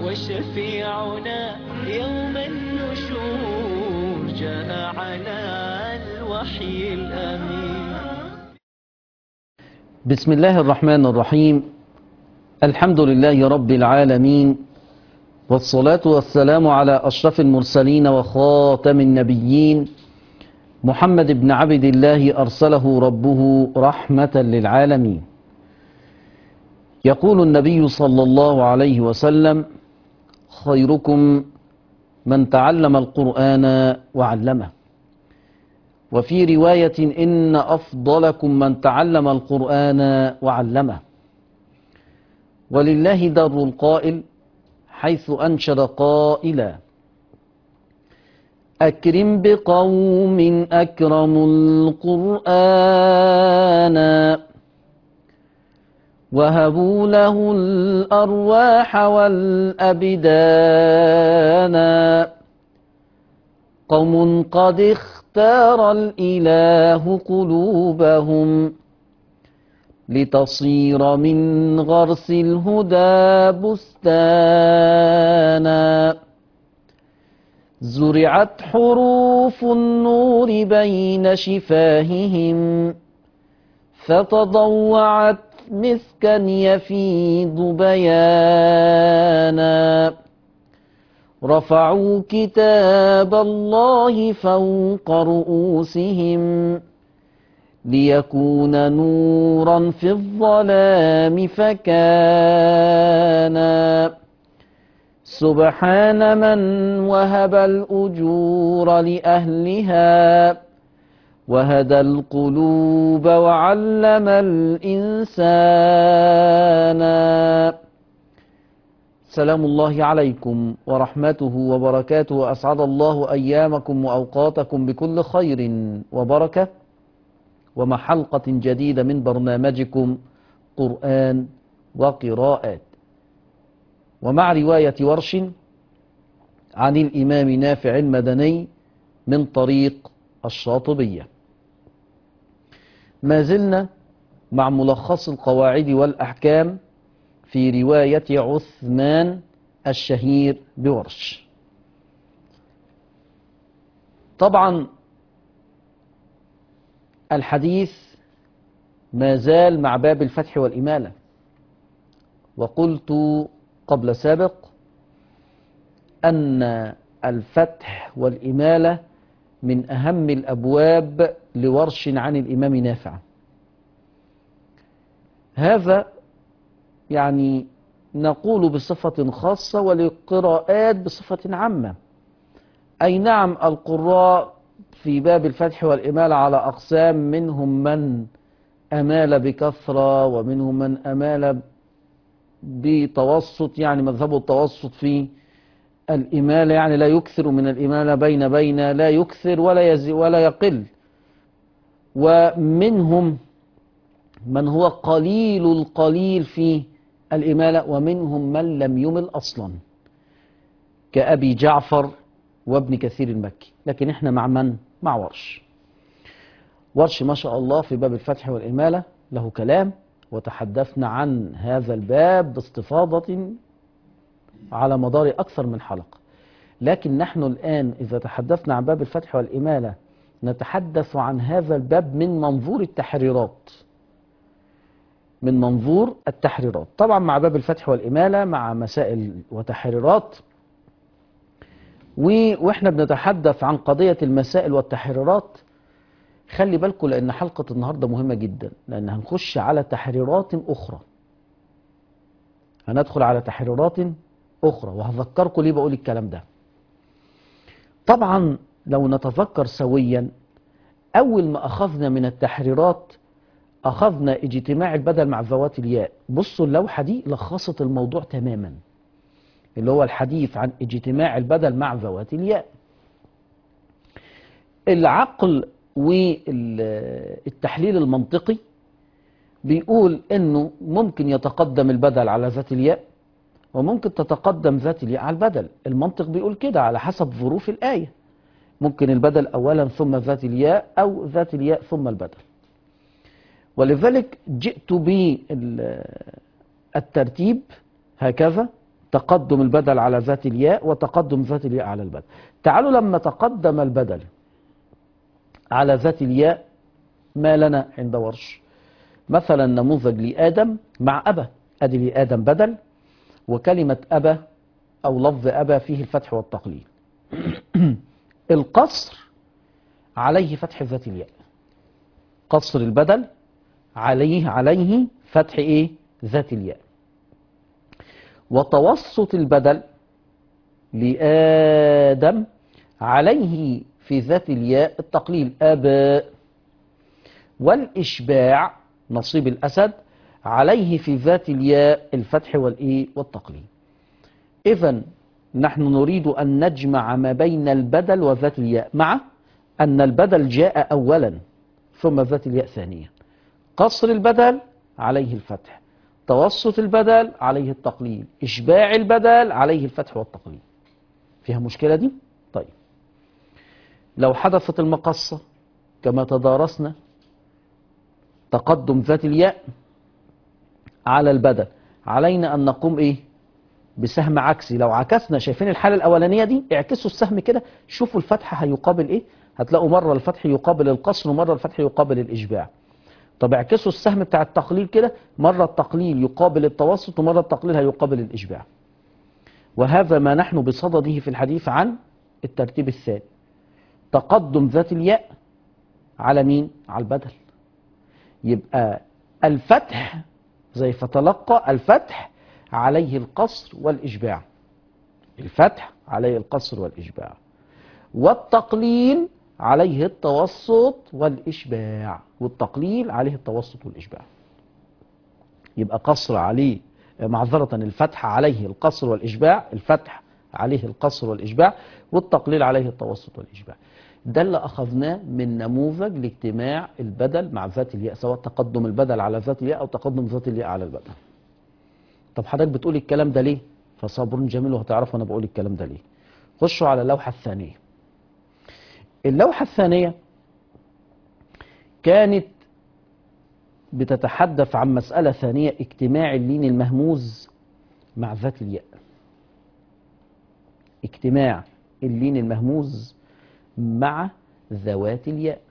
وشفيعنا يوم النشور جاء على الوحي الأمين بسم الله الرحمن الرحيم الحمد لله رب العالمين والصلاة والسلام على أشرف المرسلين وخاتم النبيين محمد بن عبد الله أرسله ربه رحمة للعالمين يقول النبي صلى الله عليه وسلم خيركم من تعلم القرآن وعلمه وفي رواية إن أفضلكم من تعلم القرآن وعلمه ولله در القائل حيث أنشد قائلا أكرم بقوم أكرموا القرآن وهبوا له الأرواح والأبدان قوم قد اختار الإله قلوبهم لتصير من غرس الهدى بستانا زرعت حروف النور بين شفاههم فتضوعت مسكا يفيض بيانا رفعوا كتاب الله فوق رؤوسهم ليكون نورا في الظلام فكان سبحان من وهب الأجور لأهلها وهدى القلوب وعلم الإنسان سلام الله عليكم ورحمته وبركاته أسعد الله أيامكم وأوقاتكم بكل خير وبركة ومع حلقة جديدة من برنامجكم قرآن وقراءات ومع رواية ورش عن الإمام نافع المدني من طريق الشاطبية ما زلنا مع ملخص القواعد والأحكام في رواية عثمان الشهير بورش طبعا الحديث ما زال مع باب الفتح والإمالة وقلت قبل سابق أن الفتح والإمالة من أهم الأبواب لورش عن الإمام نافع هذا يعني نقول بصفة خاصة وللقراءات بصفة عامة أي نعم القراء في باب الفتح والإمالة على أقسام منهم من أمال بكثرة ومنهم من أمال بتوسط يعني مذهبه التوسط في الإمالة يعني لا يكثر من الإمالة بين بين لا يكثر ولا يزي ولا يقل ومنهم من هو قليل القليل في الإمالة ومنهم من لم يمل أصلا كأبي جعفر وابن كثير المكي لكن احنا مع من؟ مع ورش ورش ما شاء الله في باب الفتح والإمالة له كلام وتحدثنا عن هذا الباب باستفاضة على مدار أكثر من حلقة لكن نحن الآن إذا تحدثنا عن باب الفتح والإمالة نتحدث عن هذا الباب من منظور التحريرات من منظور التحريرات طبعا مع باب الفتح والإمالة مع مسائل وتحريرات واحنا بنتحدث عن قضية المسائل والتحريرات خلي بالكم لأن حلقة النهاردة مهمة جدا لأن هنخش على تحريرات أخرى هندخل على تحريرات أخرى وهذكركم ليه بقول الكلام ده طبعا لو نتذكر سويا أول ما أخذنا من التحريرات أخذنا اجتماع البدل مع ذوات الياء بصوا اللوحة دي لخصت الموضوع تماما اللي هو الحديث عن اجتماع البدل مع ذوات الياء العقل والتحليل المنطقي بيقول انه ممكن يتقدم البدل على ذات الياء وممكن تتقدم ذات الياء على البدل المنطق بيقول كده على حسب ظروف الآية ممكن البدل أولا ثم ذات الياء أو ذات الياء ثم البدل ولذلك جئت بالترتيب هكذا تقدم البدل على ذات الياء وتقدم ذات الياء على البدل تعالوا لما تقدم البدل على ذات الياء ما لنا عند ورش مثلا نموذج لآدم مع أبا أدي لآدم بدل وكلمة أبا أو لفظ أبا فيه الفتح والتقليل القصر عليه فتح ذات الياء قصر البدل عليه عليه فتح ايه ذات الياء وتوسط البدل لآدم عليه في ذات الياء التقليل أباء والإشباع نصيب الأسد عليه في ذات الياء الفتح والإيه والتقليل إذا نحن نريد أن نجمع ما بين البدل وذات الياء مع أن البدل جاء أولا ثم ذات الياء ثانيا قصر البدل عليه الفتح توسط البدل عليه التقليل إشباع البدل عليه الفتح والتقليل فيها مشكلة دي؟ طيب لو حدثت المقصة كما تدارسنا تقدم ذات الياء على البدل علينا أن نقوم إيه بسهم عكسي لو عكسنا شايفين الحالة الأولانية دي اعكسوا السهم كده شوفوا الفتح هيقابل إيه هتلاقوا مرة الفتح يقابل القصر ومرة الفتح يقابل الإشباع طب اعكسوا السهم بتاع التقليل كده مرة التقليل يقابل التوسط ومرة التقليل هيقابل الإشباع وهذا ما نحن بصدده في الحديث عن الترتيب الثاني تقدم ذات الياء على مين؟ على البدل يبقى الفتح زي فتلقى الفتح عليه القصر والإشباع الفتح عليه القصر والإشباع والتقليل عليه التوسط والإشباع والتقليل عليه التوسط والإشباع يبقى قصر عليه معذرة الفتح عليه القصر والإشباع الفتح عليه القصر والإشباع والتقليل عليه التوسط والإشباع ده اللي أخذناه من نموذج لاجتماع البدل مع ذات الياء سواء تقدم البدل على ذات الياء أو تقدم ذات الياء على البدل طب حضرتك بتقول الكلام ده ليه فصبر جميل وهتعرفوا أنا بقول الكلام ده ليه خشوا على اللوحة الثانية اللوحة الثانية كانت بتتحدث عن مسألة ثانية اجتماع اللين المهموز مع ذات الياء اجتماع اللين المهموز مع ذوات الياء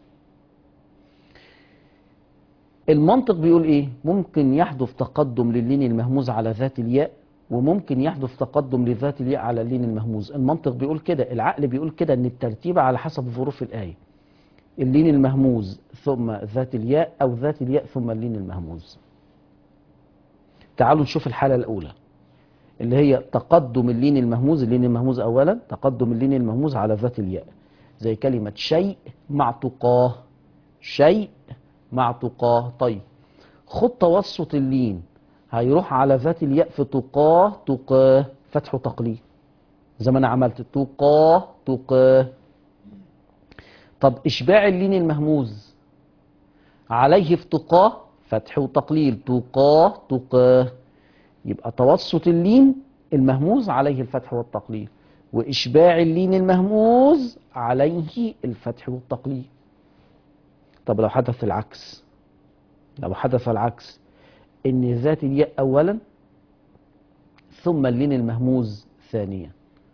المنطق بيقول ايه ممكن يحدث تقدم للين المهموز على ذات الياء وممكن يحدث تقدم لذات الياء على اللين المهموز المنطق بيقول كده العقل بيقول كده ان الترتيب على حسب ظروف الآية اللين المهموز ثم ذات الياء أو ذات الياء ثم اللين المهموز تعالوا نشوف الحالة الأولى اللي هي تقدم اللين المهموز اللين المهموز أولا تقدم اللين المهموز على ذات الياء زي كلمة شيء مع تقاه شيء مع تقاه طيب خد توسط اللين هيروح على ذات الياء في تقاه تقاه فتح وتقليل زي ما انا عملت تقاه تقاه طب اشباع اللين المهموز عليه في تقاه فتح وتقليل تقاه تقاه يبقى توسط اللين المهموز عليه الفتح والتقليل وإشباع اللين المهموز عليه الفتح والتقليل طب لو حدث العكس لو حدث العكس ان ذات الياء اولا ثم اللين المهموز ثانيا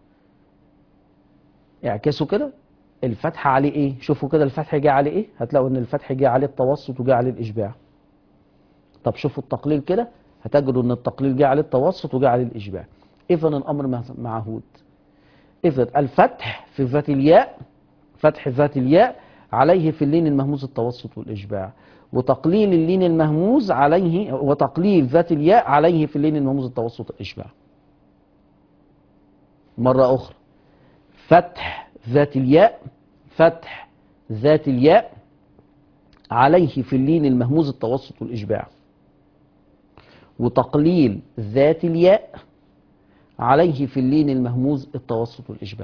اعكسوا كده الفتح عليه ايه شوفوا كده الفتح جه عليه ايه هتلاقوا ان الفتح جه عليه التوسط وجه عليه الاشباع طب شوفوا التقليل كده هتجدوا ان التقليل جه عليه التوسط وجه عليه الاشباع اذا الامر معهود اذا الفتح في ذات الياء فتح ذات الياء عليه في اللين المهموز التوسط والاشباع وتقليل اللين المهموز عليه وتقليل ذات الياء عليه في اللين المهموز التوسط الإشباع مرة أخرى فتح ذات الياء فتح ذات الياء عليه في اللين المهموز التوسط والإشباع وتقليل ذات الياء عليه في اللين المهموز التوسط والإشباع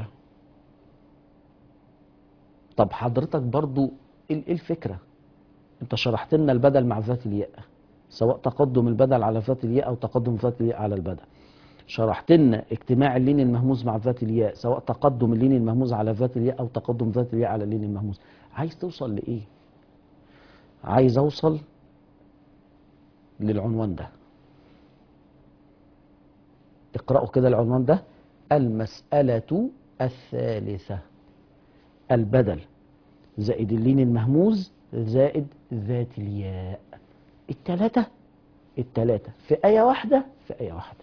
طب حضرتك برضو ايه الفكره انت شرحت لنا البدل مع ذات الياء سواء تقدم البدل على ذات الياء او تقدم ذات الياء على البدل شرحت لنا اجتماع اللين المهموز مع ذات الياء سواء تقدم اللين المهموز على ذات الياء او تقدم ذات الياء على اللين المهموز عايز توصل لايه عايز اوصل للعنوان ده اقرأوا كده العنوان ده المسألة الثالثة البدل زائد اللين المهموز زائد ذات الياء التلاتة التلاتة في آية واحدة في آية واحدة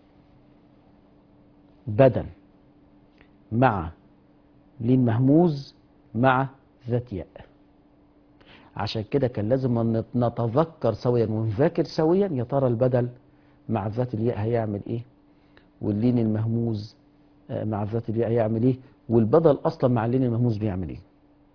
بدل مع لين مهموز مع ذات ياء عشان كده كان لازم نت- نتذكر سويا ونذاكر سويا يا ترى البدل مع ذات الياء هيعمل ايه واللين المهموز آه، مع ذات الياء هيعمل ايه والبدل اصلا مع اللين المهموز بيعمل ايه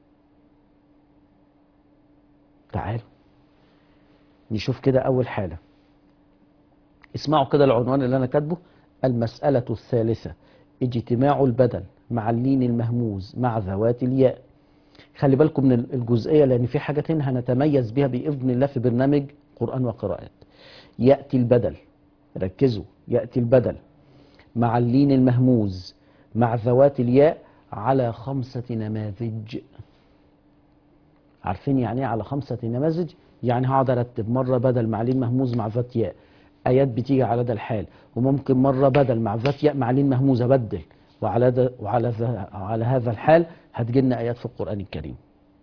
تعالوا نشوف كده اول حاله اسمعوا كده العنوان اللي انا كاتبه المسألة الثالثة اجتماع البدل مع اللين المهموز مع ذوات الياء خلي بالكم من الجزئية لأن في حاجات هنا هنتميز بها بإذن الله في برنامج قرآن وقراءات يأتي البدل ركزوا يأتي البدل مع اللين المهموز مع ذوات الياء على خمسة نماذج عارفين يعني ايه على خمسة نماذج يعني هقعد ارتب مرة بدل مع لين مهموز مع ذات ياء ايات بتيجي على ده الحال وممكن مرة بدل مع ذات ياء مع لين مهموز ابدل وعلى ده وعلى ذا على هذا الحال هتجي لنا ايات في القرآن الكريم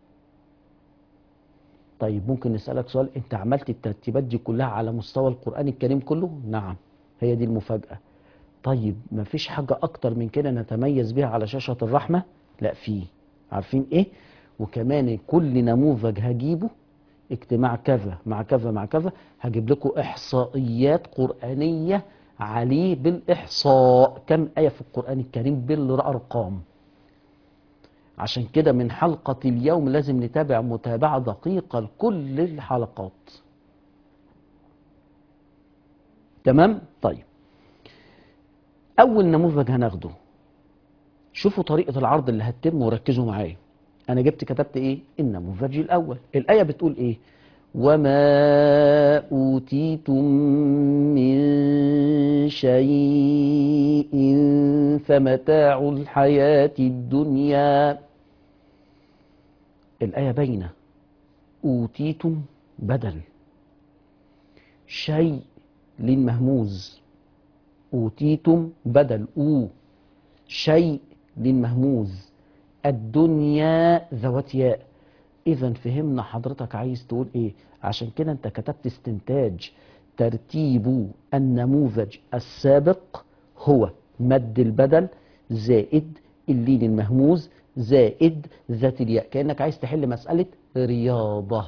طيب ممكن نسألك سؤال انت عملت الترتيبات دي كلها على مستوى القرآن الكريم كله نعم هي دي المفاجأة طيب ما فيش حاجة اكتر من كده نتميز بيها على شاشة الرحمة لا في عارفين ايه وكمان كل نموذج هجيبه اجتماع كذا مع كذا مع كذا هجيب لكم احصائيات قرآنية عليه بالإحصاء كم آية في القرآن الكريم بالأرقام عشان كده من حلقة اليوم لازم نتابع متابعة دقيقة لكل الحلقات تمام طيب أول نموذج هناخده شوفوا طريقة العرض اللي هتتم وركزوا معايا أنا جبت كتبت إيه النموذج الأول الآية بتقول إيه وما أوتيتم من شيء فمتاع الحياة الدنيا الآية باينة أوتيتم بدل شيء للمهموز أوتيتم بدل أو شيء للمهموز الدنيا ذوات ياء إذا فهمنا حضرتك عايز تقول إيه عشان كده أنت كتبت استنتاج ترتيب النموذج السابق هو مد البدل زائد اللين المهموز زائد ذات الياء كأنك عايز تحل مسألة رياضة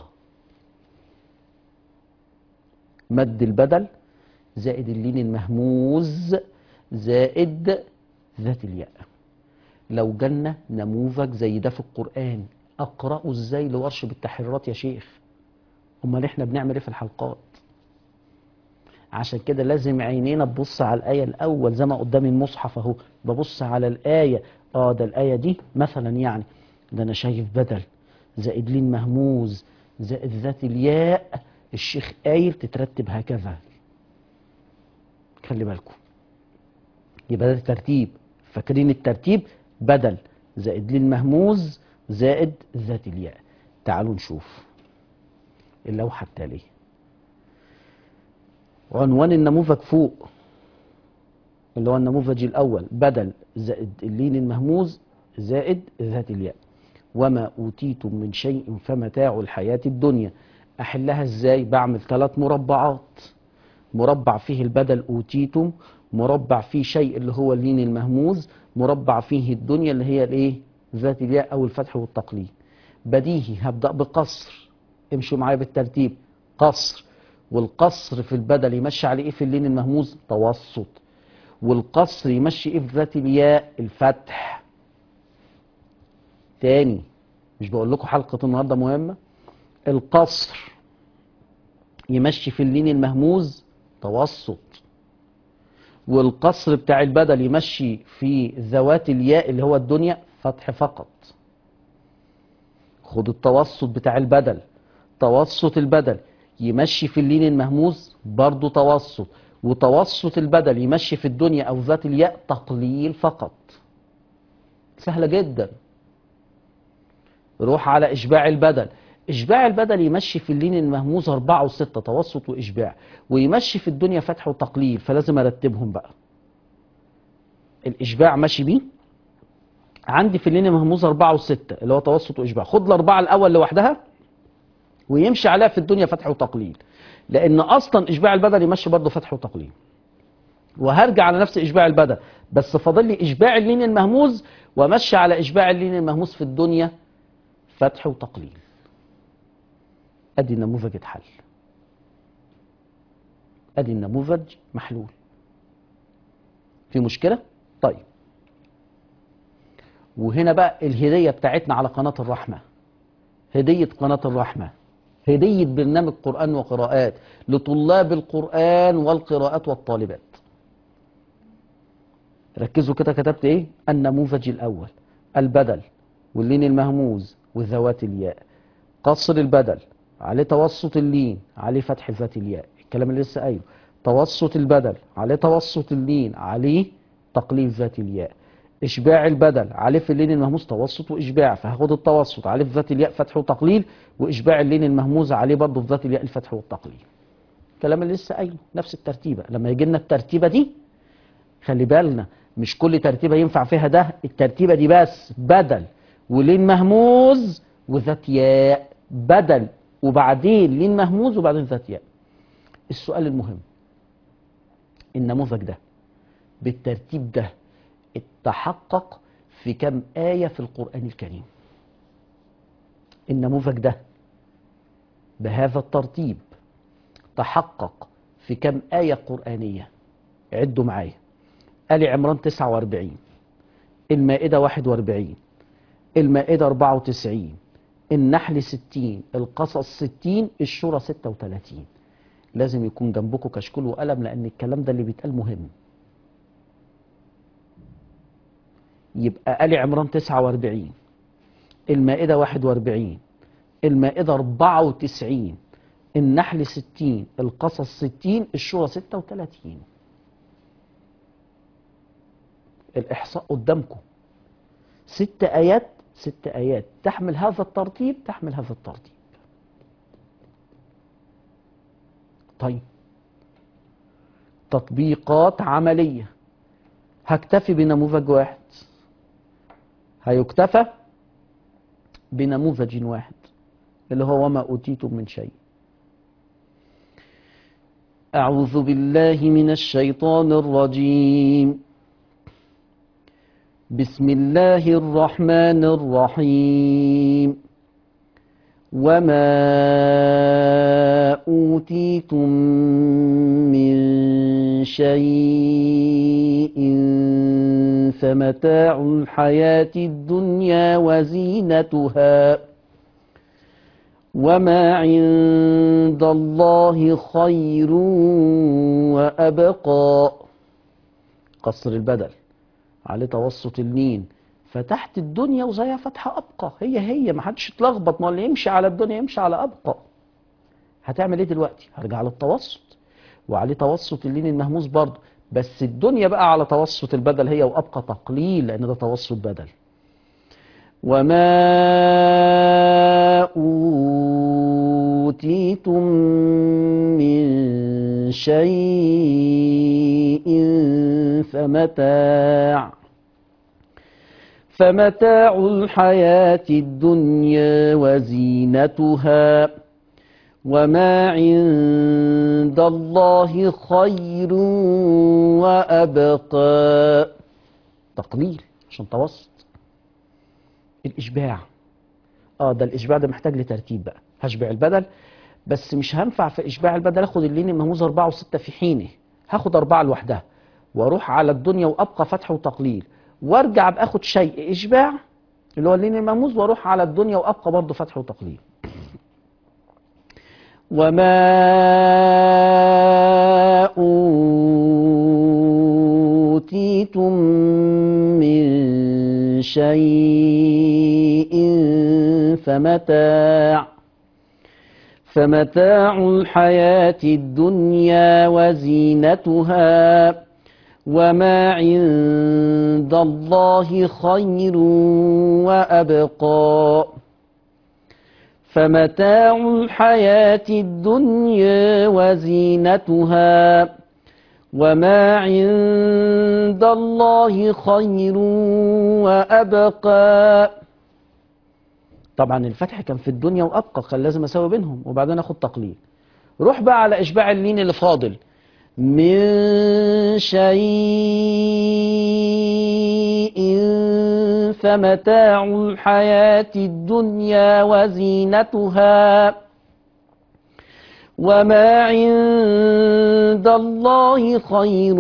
مد البدل زائد اللين المهموز زائد ذات الياء لو جالنا نموذج زي ده في القرآن أقرأه إزاي لورش بالتحريرات يا شيخ أمال إحنا بنعمل إيه في الحلقات عشان كده لازم عينينا تبص على الآية الأول زي ما قدامي المصحف أهو ببص على الآية آه ده الآية دي مثلا يعني ده أنا شايف بدل زائد لين مهموز زائد ذات الياء الشيخ قايل تترتب هكذا خلي بالكم يبقى ده الترتيب فاكرين الترتيب بدل زائد لين مهموز زائد ذات الياء تعالوا نشوف اللوحة التالية عنوان النموذج فوق اللي هو النموذج الأول بدل زائد اللين المهموز زائد ذات الياء وما أوتيتم من شيء فمتاع الحياة الدنيا أحلها إزاي بعمل ثلاث مربعات مربع فيه البدل أوتيتم مربع فيه شيء اللي هو اللين المهموز مربع فيه الدنيا اللي هي الايه ذات الياء او الفتح والتقليد بديهي هبدأ بقصر امشوا معايا بالترتيب قصر والقصر في البدل يمشي على ايه في اللين المهموز توسط والقصر يمشي ايه في ذات الياء الفتح تاني مش بقول لكم حلقة النهاردة مهمة القصر يمشي في اللين المهموز توسط والقصر بتاع البدل يمشي في ذوات الياء اللي هو الدنيا فتح فقط خد التوسط بتاع البدل توسط البدل يمشي في اللين المهموز برضو توسط وتوسط البدل يمشي في الدنيا او ذات الياء تقليل فقط سهلة جدا روح على اشباع البدل اشباع البدل يمشي في اللين المهموز أربعة وستة توسط وإشباع ويمشي في الدنيا فتح وتقليل فلازم أرتبهم بقى الإشباع ماشي بيه عندي في اللين مهموز أربعة وستة اللي هو توسط وإشباع خد الأربعة الأول لوحدها ويمشي عليها في الدنيا فتح وتقليل لأن أصلا إشباع البدل يمشي برضه فتح وتقليل وهرجع على نفس إشباع البدل بس فاضل لي إشباع اللين المهموز ومشي على إشباع اللين المهموز في الدنيا فتح وتقليل أدي نموذج اتحل أدي النموذج محلول في مشكلة؟ طيب وهنا بقى الهدية بتاعتنا على قناة الرحمة هدية قناة الرحمة هدية برنامج قرآن وقراءات لطلاب القرآن والقراءات والطالبات ركزوا كده كتبت ايه النموذج الأول البدل واللين المهموز وذوات الياء قصر البدل عليه توسط اللين عليه فتح ذات الياء الكلام اللي لسه قايله توسط البدل عليه توسط اللين عليه تقليل ذات الياء اشباع البدل عليه في اللين المهموز توسط واشباع فهاخد التوسط عليه في ذات الياء فتح وتقليل واشباع اللين المهموز عليه برضه في ذات الياء الفتح والتقليل الكلام اللي لسه قايله نفس الترتيبه لما يجي لنا الترتيبه دي خلي بالنا مش كل ترتيبه ينفع فيها ده الترتيبه دي بس بدل ولين مهموز وذات ياء بدل وبعدين لين مهموز وبعدين ذات ياء السؤال المهم النموذج ده بالترتيب ده اتحقق في كم آية في القرآن الكريم النموذج ده بهذا الترتيب تحقق في كم آية قرآنية عدوا معايا آل عمران 49 المائدة 41 المائدة 94 النحل 60 القصص 60 الشورى 36 لازم يكون جنبكم كشكول وقلم لأن الكلام ده اللي بيتقال مهم يبقى آل عمران 49 المائدة 41 المائدة 94 النحل 60 القصص 60 الشورى 36 الإحصاء قدامكم ست آيات ست آيات تحمل هذا الترتيب تحمل هذا الترتيب طيب تطبيقات عملية هكتفي بنموذج واحد هيكتفى بنموذج واحد اللي هو وما أوتيتم من شيء أعوذ بالله من الشيطان الرجيم بسم الله الرحمن الرحيم وما أوتيتم من شيء فمتاع الحياة الدنيا وزينتها وما عند الله خير وأبقى قصر البدل عليه توسط النين فتحت الدنيا وزيها فتحة أبقى هي هي ما حدش يتلخبط ما اللي يمشي على الدنيا يمشي على أبقى هتعمل ايه دلوقتي هرجع للتوسط وعليه توسط اللين المهموس برضه بس الدنيا بقى على توسط البدل هي وأبقى تقليل لأن ده توسط بدل وما أوتيتم من شيء فمتاع فمتاع الحياة الدنيا وزينتها وما عند الله خير وأبقى تقليل عشان توسط الإشباع اه ده الإشباع ده محتاج لترتيب بقى هشبع البدل بس مش هنفع في إشباع البدل آخد اللين المهموز أربعة وستة في حينه هاخد أربعة لوحدها وأروح على الدنيا وأبقى فتح وتقليل وارجع باخد شيء اشباع اللي هو اللين المهموز واروح على الدنيا وابقى برضه فتح وتقليل وما أوتيتم من شيء فمتاع فمتاع الحياة الدنيا وزينتها وما عند الله خير وأبقى فمتاع الحياة الدنيا وزينتها وما عند الله خير وأبقى طبعا الفتح كان في الدنيا وأبقى كان لازم أساوي بينهم وبعدين أخد تقليل روح بقى على إشباع اللين اللي فاضل من شيء فمتاع الحياة الدنيا وزينتها وما عند الله خير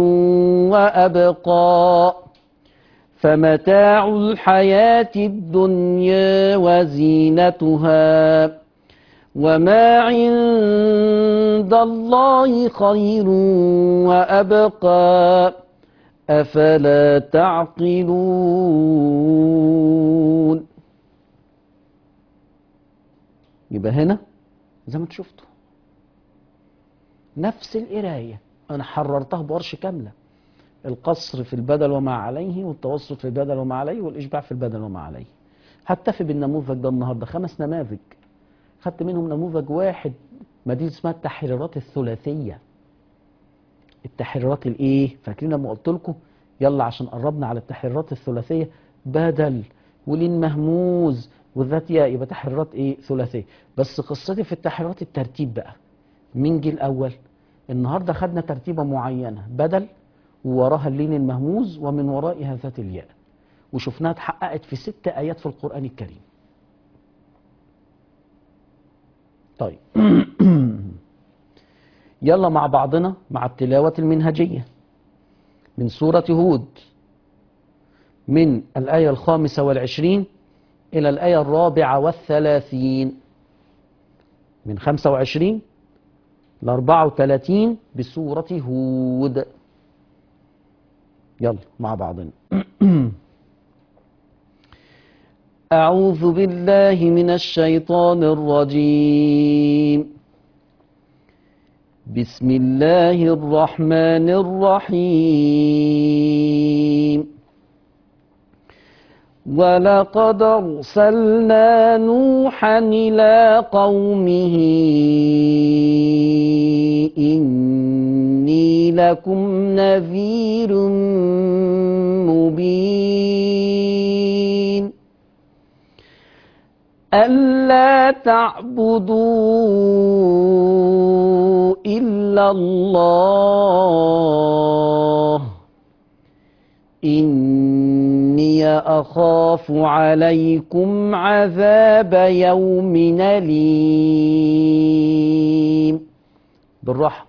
وأبقى فمتاع الحياة الدنيا وزينتها وما عند الله خير وأبقى أفلا تعقلون يبقى هنا زي ما انتوا شفتوا نفس القراية أنا حررتها بورش كاملة القصر في البدل وما عليه والتوسط في البدل وما عليه والإشباع في البدل وما عليه هكتفي بالنموذج ده النهاردة خمس نماذج خدت منهم نموذج واحد ما دي اسمها التحريرات الثلاثية التحريرات الايه فاكرين لما قلت لكم يلا عشان قربنا على التحريرات الثلاثية بدل ولين مهموز وذات ياء يبقى تحريرات ايه ثلاثية بس قصتي في التحريرات الترتيب بقى مين جه الاول النهارده خدنا ترتيبه معينه بدل ووراها اللين المهموز ومن ورائها ذات الياء وشفناها اتحققت في ست ايات في القران الكريم طيب يلا مع بعضنا مع التلاوة المنهجية من سورة هود من الآية الخامسة والعشرين إلى الآية الرابعة والثلاثين من خمسة وعشرين لأربعة وثلاثين بسورة هود يلا مع بعضنا أعوذ بالله من الشيطان الرجيم بسم الله الرحمن الرحيم ولقد أرسلنا نوحا إلى قومه إني لكم نذير مبين ألا تعبدوا إلا الله إني أخاف عليكم عذاب يوم أليم بالراحة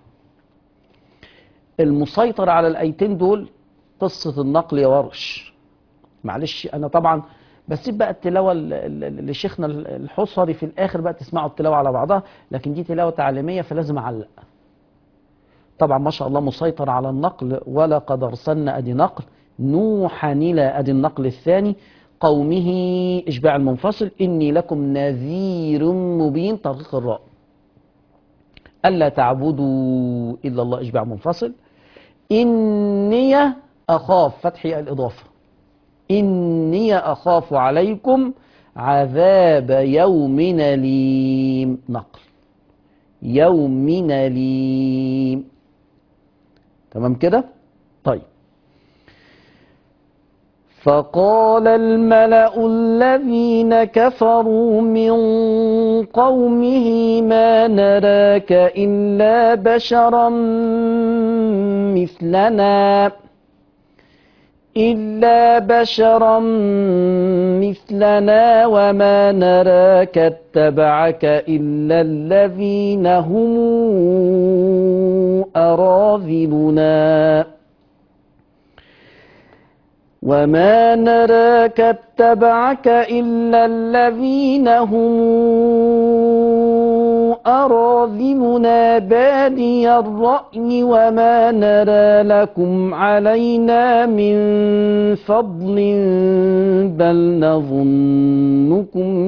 المسيطر على الآيتين دول قصة النقل يا ورش معلش أنا طبعا بسيب بقى التلاوة ل- ل- لشيخنا الحصري في الآخر بقى تسمعوا التلاوة على بعضها لكن دي تلاوة تعليمية فلازم أعلق طبعا ما شاء الله مسيطر على النقل ولقد أرسلنا أدي نقل نوحا إلى أدي النقل الثاني قومه إشباع المنفصل إني لكم نذير مبين ترقيق الراء ألا تعبدوا إلا الله إشباع منفصل إني أخاف فتح ياء الإضافة إني أخاف عليكم عذاب يوم أليم نقل يوم أليم تمام كده طيب فقال الملأ الذين كفروا من قومه ما نراك إلا بشرا مثلنا إلا بشرا مثلنا وما نراك اتبعك إلا الذين هم أراذلنا وما نراك اتبعك إلا الذين هم أراذلنا بادي الرأي وما نرى لكم علينا من فضل بل نظنكم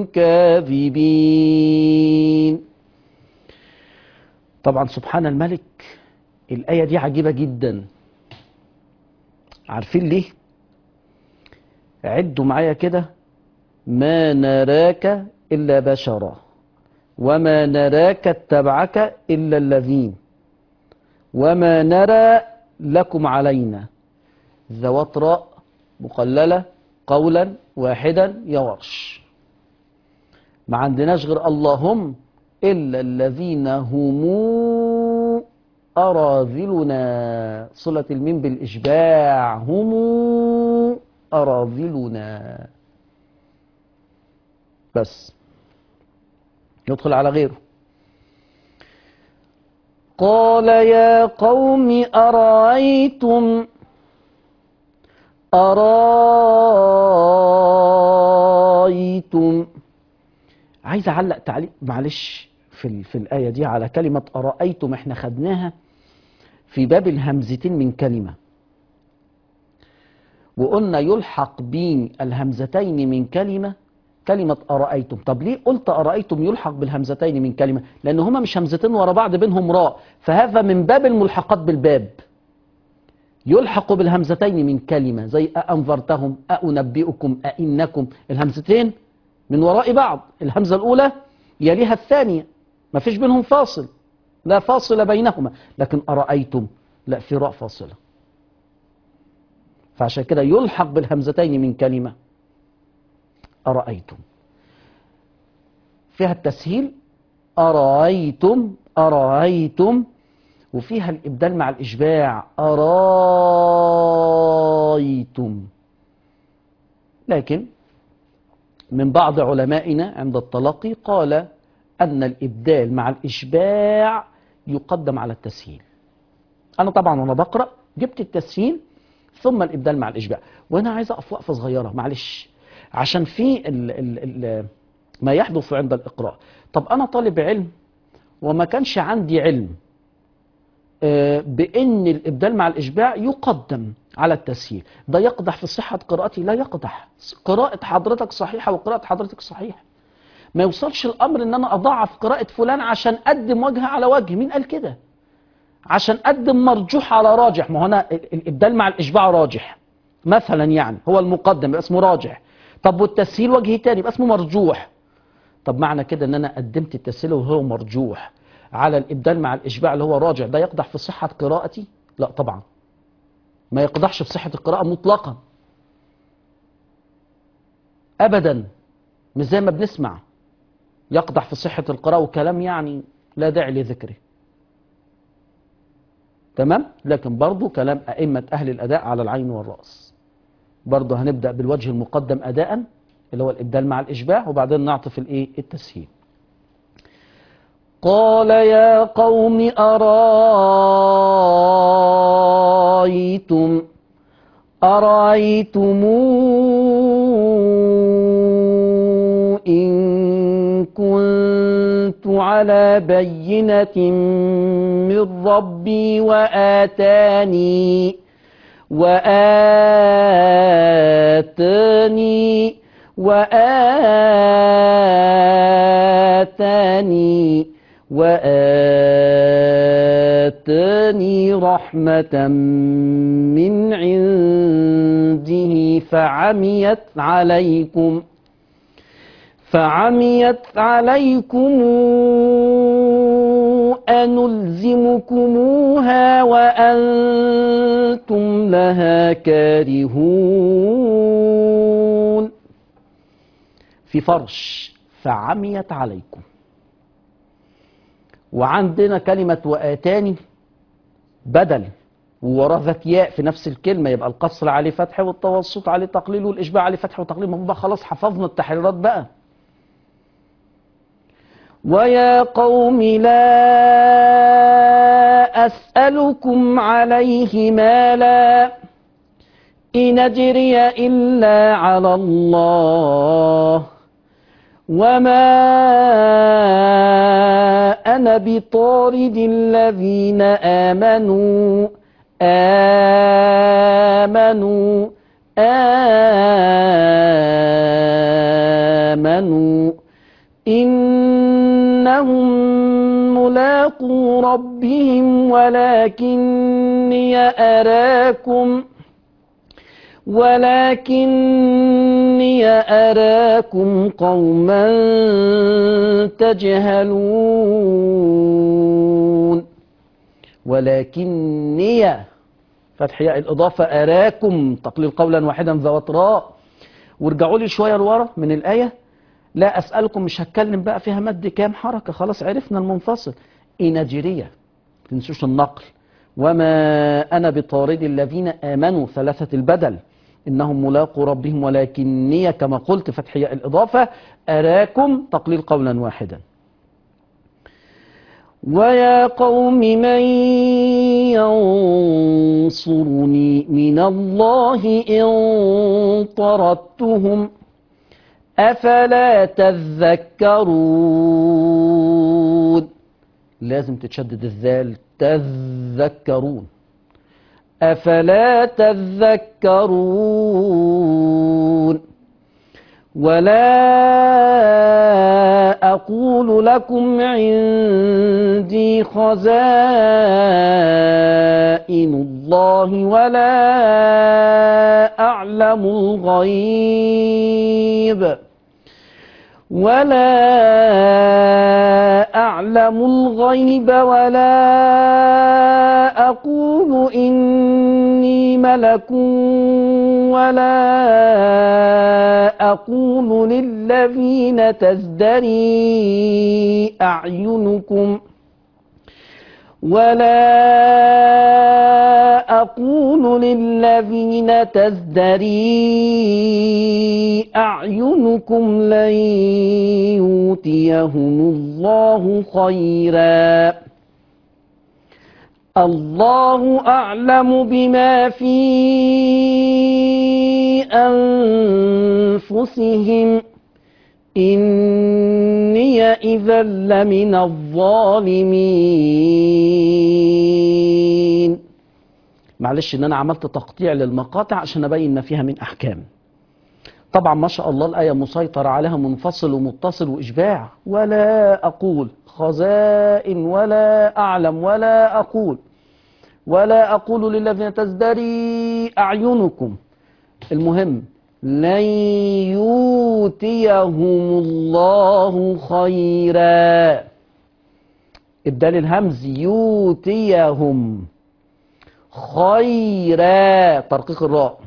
كاذبين طبعا سبحان الملك الآية دي عجيبة جدا عارفين ليه عدوا معايا كده ما نراك إلا بشرا وما نراك اتبعك إلا الذين وما نرى لكم علينا ذوات راء مقللة قولا واحدا يا ورش ما عندناش غير اللهم إلا الذين هم أراذلنا صلة الميم بالإشباع هم أراذلنا بس يدخل على غيره قال يا قوم أرأيتم أرأيتم عايز أعلق تعليق معلش في, ال- في الآية دي على كلمة أرأيتم احنا خدناها في باب الهمزتين من كلمة وقلنا يلحق بين الهمزتين من كلمة كلمة أرأيتم طب ليه قلت أرأيتم يلحق بالهمزتين من كلمة لأن هما مش همزتين ورا بعض بينهم راء فهذا من باب الملحقات بالباب يلحق بالهمزتين من كلمة زي أأنذرتهم أأنبئكم أئنكم الهمزتين من وراء بعض الهمزة الأولى يليها الثانية ما فيش بينهم فاصل لا فاصل بينهما لكن أرأيتم لا في راء فاصلة فعشان كده يلحق بالهمزتين من كلمة أرأيتم فيها التسهيل أرأيتم أرأيتم وفيها الإبدال مع الإشباع أرايتم لكن من بعض علمائنا عند التلقي قال أن الإبدال مع الإشباع يقدم على التسهيل أنا طبعا وأنا بقرأ جبت التسهيل ثم الإبدال مع الإشباع وأنا عايز أقف وقفة صغيرة معلش عشان في ال ال ال ما يحدث عند الإقراء طب أنا طالب علم وما كانش عندي علم آه، بأن الإبدال مع الإشباع يقدم على التسهيل ده يقدح في صحة قراءتي لا يقدح قراءة حضرتك صحيحة وقراءة حضرتك صحيحة ما يوصلش الأمر أن أنا أضاعف قراءة فلان عشان أقدم وجه على وجه مين قال كده عشان أقدم مرجوح على راجح ما هو أنا ال- الإبدال مع الإشباع راجح مثلا يعني هو المقدم يبقى اسمه راجح طب والتسهيل وجه تاني يبقى اسمه مرجوح طب معنى كده ان انا قدمت التسهيل وهو مرجوح على الابدال مع الاشباع اللي هو راجع ده يقدح في صحة قراءتي لا طبعا ما يقدحش في صحة القراءة مطلقا ابدا مش زي ما بنسمع يقدح في صحة القراءة وكلام يعني لا داعي لذكره تمام لكن برضو كلام أئمة أهل الأداء على العين والرأس برضو هنبدأ بالوجه المقدم أداء اللي هو الإبدال مع الإشباع وبعدين نعطف الإيه التسهيل قال يا قوم أرأيتم أرأيتم إن كنت على بينة من ربي وآتاني وآتاني وآتاني وآتاني رحمة من عنده فعميت عليكم فعميت عليكم أنلزمكموها وأنتم لها كارهون في فرش فعميت عليكم وعندنا كلمة وآتاني بدل ووراه ذات ياء في نفس الكلمة يبقى القصر عليه فتح والتوسط عليه تقليل والإشباع عليه فتح وتقليل ما هو بقى خلاص حفظنا التحريرات بقى ويا قوم لا أسألكم عليه مالا إن أجري إلا على الله وما أنا بطارد الذين آمنوا آمنوا آمنوا إنهم ملاقو ربهم ولكني أراكم ولكني أراكم قوما تجهلون ولكني فتح ياء الإضافة أراكم تقليل قولا واحدا ذوات راء وارجعوا لي شوية لورا من الآية لا أسألكم مش هتكلم بقى فيها مد كام حركة خلاص عرفنا المنفصل إنجرية تنسوش النقل وما أنا بطارد الذين آمنوا ثلاثة البدل إنهم ملاقوا ربهم ولكني كما قلت فتح ياء الإضافة أراكم تقليل قولا واحدا ويا قوم من ينصرني من الله إن طردتهم أفلا تذكرون لازم تتشدد الذال تذكرون أفلا تذكرون ولا أقول لكم عندي خزائن الله ولا أعلم الغيب ولا أعلم الغيب ولا أقول إني ملك ولا أقول للذين تزدري أعينكم ولا أقول للذين تزدري أعينكم لن يؤتيهم الله خيرا الله أعلم بما في أنفسهم إني إذا لمن الظالمين معلش ان انا عملت تقطيع للمقاطع عشان ابين ما فيها من احكام طبعا ما شاء الله الايه مسيطر عليها منفصل ومتصل واشباع ولا اقول خزائن ولا اعلم ولا اقول ولا اقول للذين تزدري اعينكم المهم لن يؤتيهم الله خيرا ابدال الهمز يؤتيهم خيرا ترقيق الراء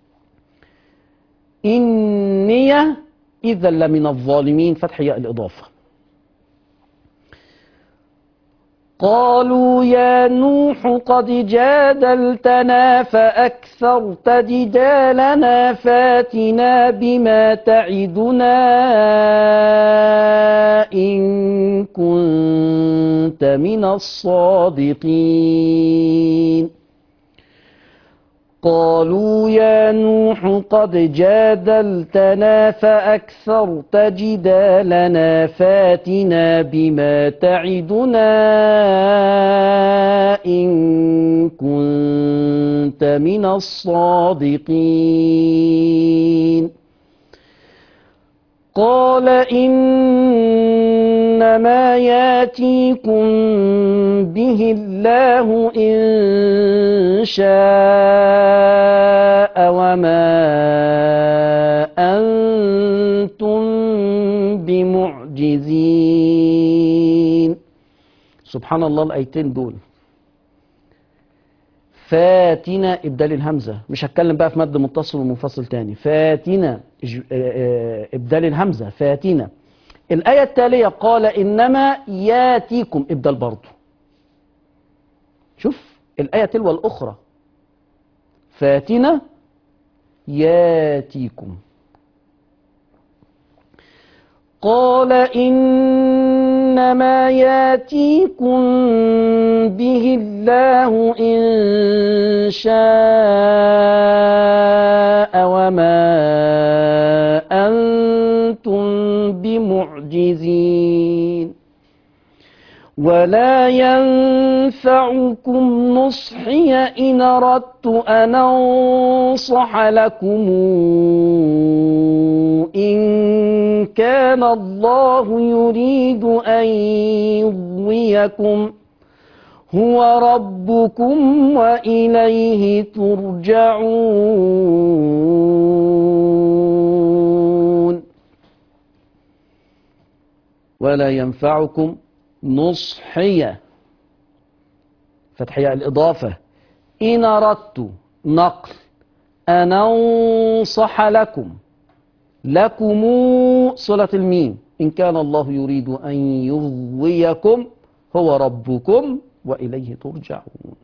إني إذا لمن الظالمين فتح ياء الإضافة قالوا يا نوح قد جادلتنا فأكثرت جدالنا فاتنا بما تعدنا إن كنت من الصادقين قالوا يا نوح قد جادلتنا فأكثرت جدالنا فاتنا بما تعدنا إن كنت من الصادقين قال إنما ياتيكم به الله إن شاء وما أنتم بمعجزين سبحان الله الآيتين دول فاتنا ابدال الهمزه مش هتكلم بقى في مد متصل ومنفصل تاني فاتنا إج- آه، آه، ابدال الهمزه فاتنا الايه التاليه قال انما ياتيكم ابدال برضه شوف الايه تلو الاخرى فاتنا ياتيكم قال إنما ياتيكم به الله إن شاء وما أنتم بمعجزين ولا ينفعكم نصحي إن أردت أن أنصح لكم إن كان الله يريد أن يغويكم هو ربكم وإليه ترجعون ولا ينفعكم نصحية فتحية الإضافة إن أردت نقل أن أنصح لكم لكم صلة الميم إن كان الله يريد أن يغويكم هو ربكم وإليه ترجعون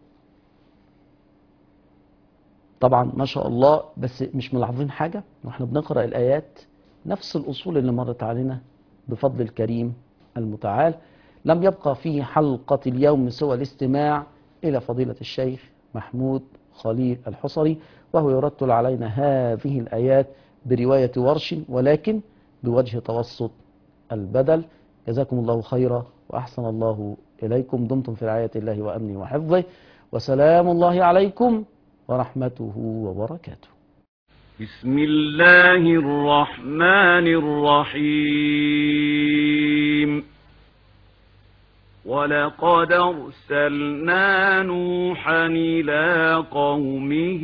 طبعا ما شاء الله بس مش ملاحظين حاجة واحنا بنقرأ الآيات نفس الأصول اللي مرت علينا بفضل الكريم المتعال لم يبقى في حلقة اليوم سوى الاستماع إلى فضيلة الشيخ محمود خليل الحصري وهو يرتل علينا هذه الآيات برواية ورش ولكن بوجه توسط البدل جزاكم الله خيرا وأحسن الله إليكم دمتم في رعاية الله وأمنه وحفظه وسلام الله عليكم ورحمته وبركاته بسم الله الرحمن الرحيم ولقد أرسلنا نوحا إلى قومه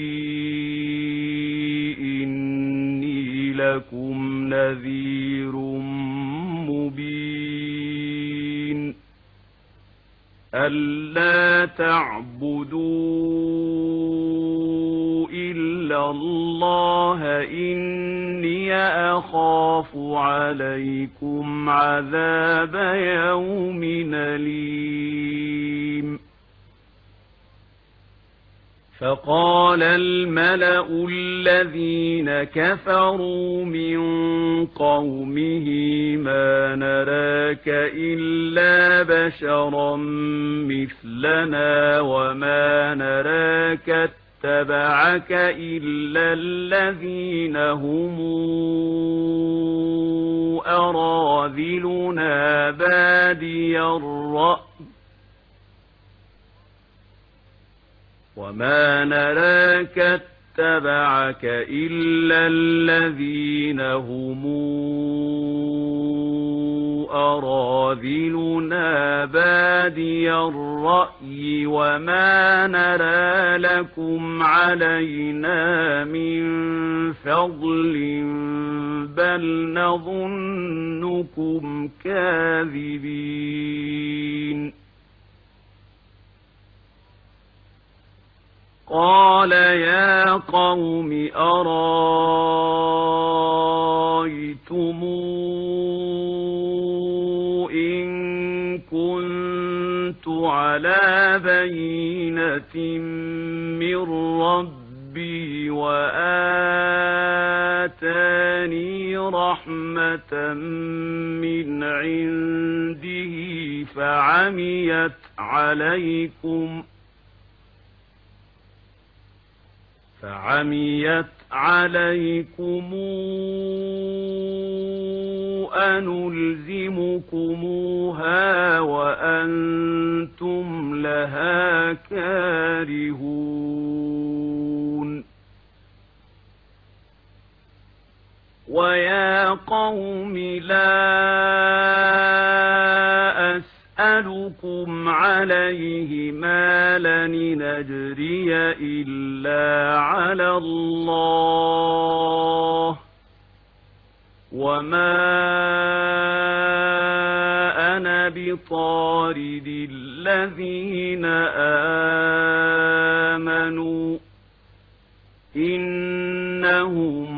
إني لكم نذير مبين ألا تعبدوا إلا الله إني أخاف عليكم عذاب يوم أليم فقال الملأ الذين كفروا من قومه ما نراك إلا بشرا مثلنا وما نراك اتبعك إلا الذين هم أراذلنا بادي الرأي وما نراك اتبعك إلا الذين هم أراذلنا بادي الرأي وما نرى لكم علينا من فضل بل نظنكم كاذبين قال يا قوم أرايتم إن كنت على بينة من ربي وآتاني رحمة من عنده فعميت عليكم فعميت عليكم أنلزمكموها وأنتم لها كارهون ويا قوم لا أسألكم عليه مالا نجري إلا على الله وما أنا بطارد الذين آمنوا إنهم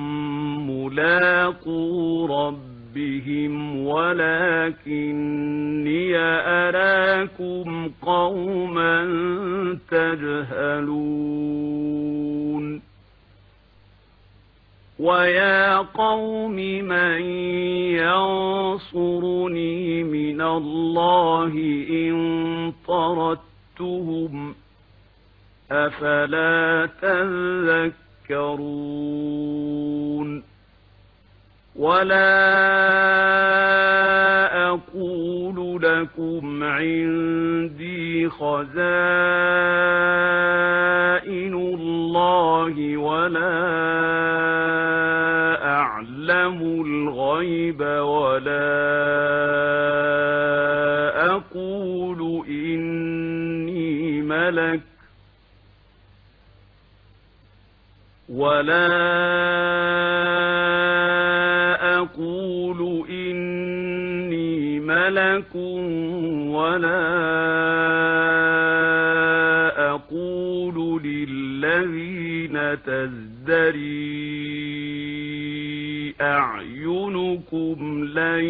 ملاقو ربهم ولكني أراكم قوما تجهلون ويا قوم من ينصرني من الله إن طردتهم أفلا تذكرون ولا أقول لكم عندي خزائن الله ولا أعلم الغيب ولا أقول إني ملك ولا أقول إني ملك ولا أقول الذين تزدري أعينكم لن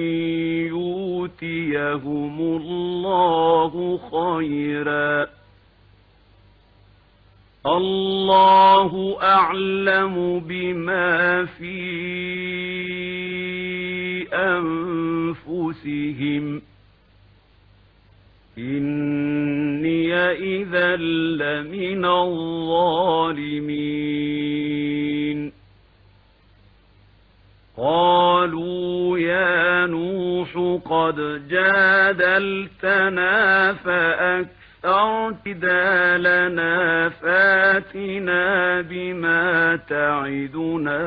يؤتيهم الله خيرا الله أعلم بما في أنفسهم إني إذا لمن الظالمين قالوا يا نوح قد جادلتنا فأكثرت دالنا فاتنا بما تعدنا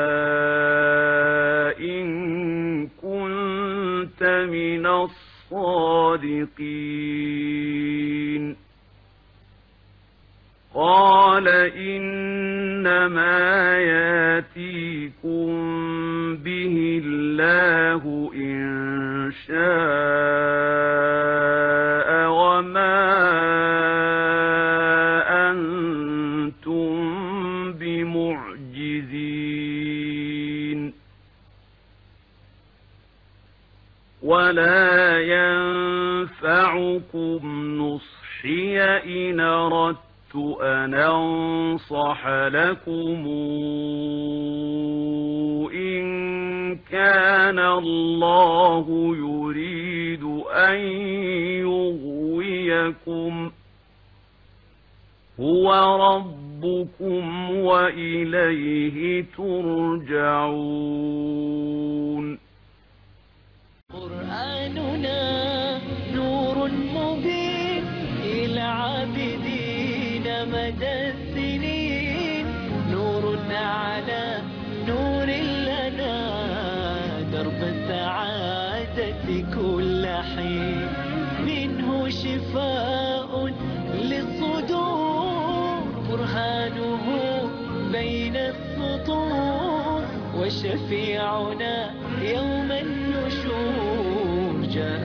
إن كنت من الصادقين قال إنما ياتيكم به الله إن شاء وما أنتم بمعجزين ولا ينفعكم نصحي إن أردت أن أنصح لكم إن كان الله يريد أن يغويكم هو ربكم وإليه ترجعون قرآننا نور مبين إلى عابدين مدى السنين نور على نور لنا درب السعادة كل حين منه شفاء للصدور برهانه بين السطور وشفيعنا يوم النشور جاء